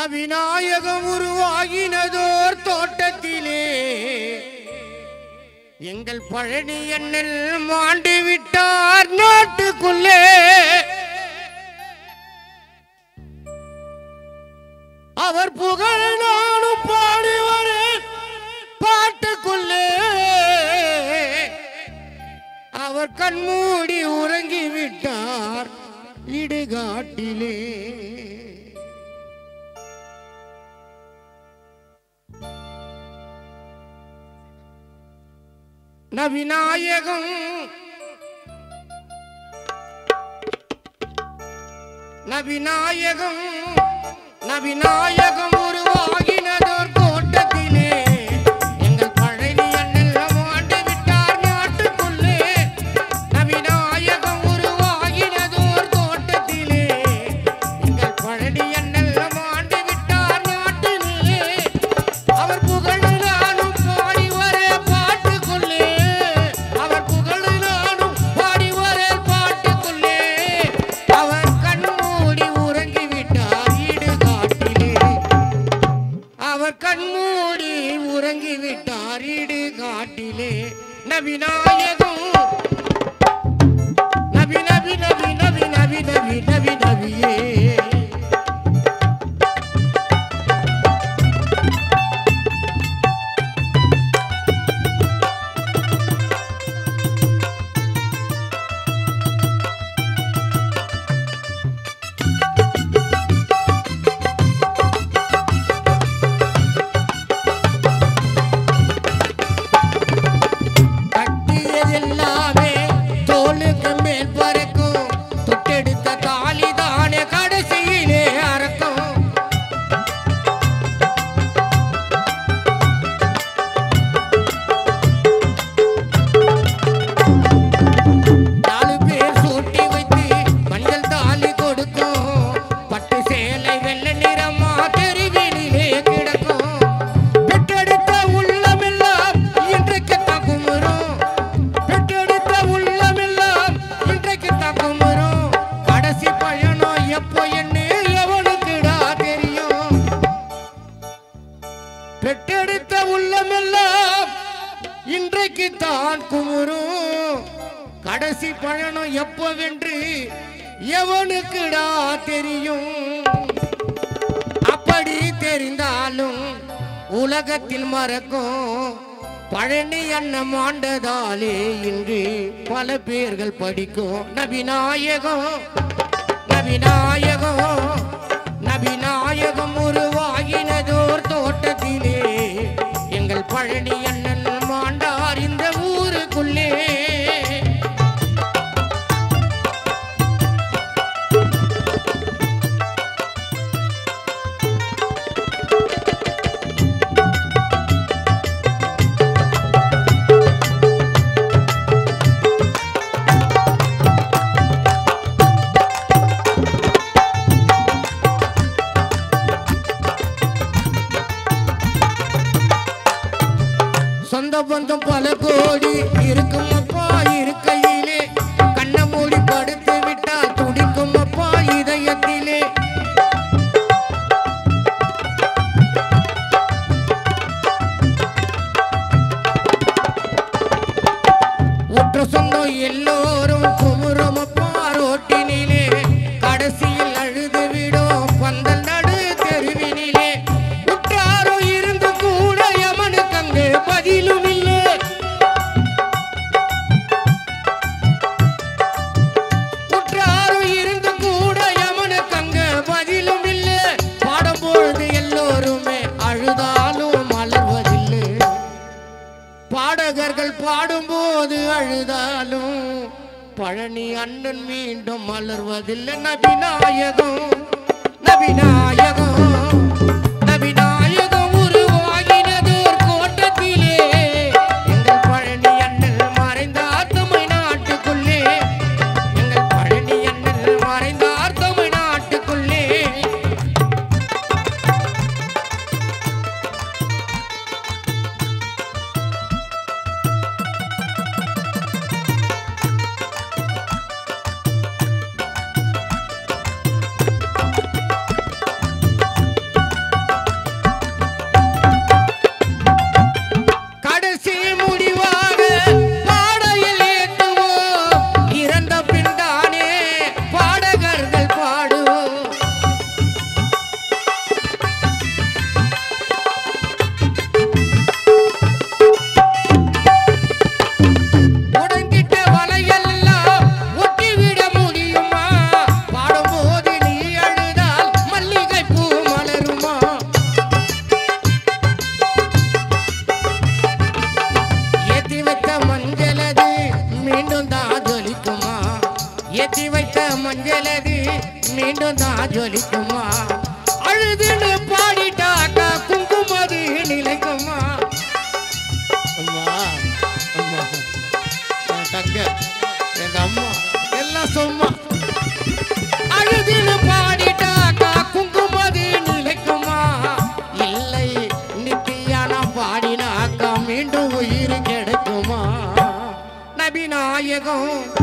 நவிநாயகம் உருவாகினதோர் தோட்டத்திலே எங்கள் பழனி எண்ணில் மாண்டு விட்டார் நாட்டுக்குள்ளே அவர் புகழ் நானும் பாடி வரேன் பாட்டுக்குள்ளே அவர் கண்மூடி உறங்கி விட்டார் இடுகாட்டிலே நவிநாயகம் நவிநாயகம் நவிநாயகம் உருவாகினதோர் கோட்டத்திலே எங்கள் பழனி அண்ணல் ஆண்டு விட்டார் நாட்டுக்குள்ளே நவிநாயகம் உருவாகினதோர் தோட்டத்திலே எங்கள் பழனி அண்ணல் ஆண்டு விட்டார் நாட்டிலே அவர் புகழ் நானும் பாடி வரே பாட்டுக்குள்ளே அவர் புகழ் நானும் பாடி வரே பாட்டுக்குள்ளே அவர் கண்மூடி உறங்கி விட்டார் இடுகாட்டிலே அவர் கண்மூடி உறங்கி விட்டார் இடுகாட்டிலே நவிநாயகம் நபி நபி நபி நபி நபி நபி நபி நபியே கட்டியதெல்லாமே தோளுக்கு மேல் பறக்கும் தொட்டெடுத்த தாலிதானே கடைசியிலே அறக்கும் நாலு பேர் சூட்டி வைத்து மஞ்சள் தாலி கொடுக்கும் பட்டு சேலை வெள்ளை நிறமா தெருவிலே கிடக்கும் பெற்றெடுத்த உள்ளமெல்லாம் இன்றைக்கு தகுமுறும் பெற்றெடுத்த உள்ளமெல்லாம் இன்றைக்கு தகுமுறும் கடைசி பயணம் எப்போ என்ன எவனுக்குடா தெரியும் பெற்றெடுத்த உள்ளமெல்லாம் இன்றைக்கு தான் குமுறும் கடைசி பயணம் எப்பவென்று எவனுக்குடா தெரியும் அப்படி தெரிந்தாலும் உலகத்தில் மறக்கும் பழனி அண்ணம் ஆண்டதாலே இன்று பல பேர்கள் படிக்கும் நபிநாயகம் நபிநாயகம் நபிநாயகம் உருவாகினதோர் தோட்டத்திலே எங்கள் பழனி அண்ணன் மாண்டார் இந்த ஊருக்குள்ளே சொந்த பந்தம் பல கோடி இருக்கும் அப்பா இருக்கையிலே கண்ண மூடி படுத்து விட்டால் துடிக்கும் அப்பா இதயத்திலே உற்ற சொந்தம் எல்லோரும் குமுறும் அப்பா ரோட்டினிலே கடைசியில் அழுது விடும் பந்தல் நடு தெருவினிலே உற்றாரோ இருந்து கூட யமனுக்கு அங்கு பதிலும் இல்லை உற்றாரோ இருந்து கூட யமனுக்கு அங்கு பதிலும் இல்லை பாடும்பொழுது எல்லோருமே அழுதாலும் மலர்வதில்லை பாடகர்கள் பாடும்போது அழுதாலும் பழனி அண்ணன் மீண்டும் மலர்வதில்லை நபிநாயகம் நபிநாயகம் நபிநாயகம் உருவாகினது ஒரு கோட்டத்திலே எங்கள் பழனி அண்ணன் மறைந்தார் தமிழ்நாட்டுக்குள்ளே எங்கள் பழனி அண்ணன் மறைந்தார் தமிழ்நாட்டுக்குள்ளே ஜொலிக்குமா அழுதுன்னு பாடிட்டாக்கா குங்குமது நிலைக்குமா அம்மா அம்மா என் தங்க எங்க அம்மா எல்லாம் சும்மா அழுதுன்னு பாடிட்டாக்கா குங்குமது நிலைக்குமா இல்லை நித்தியான பாடினாக்கா மீண்டும் உயிர் கிடைக்குமா நபிநாயகம்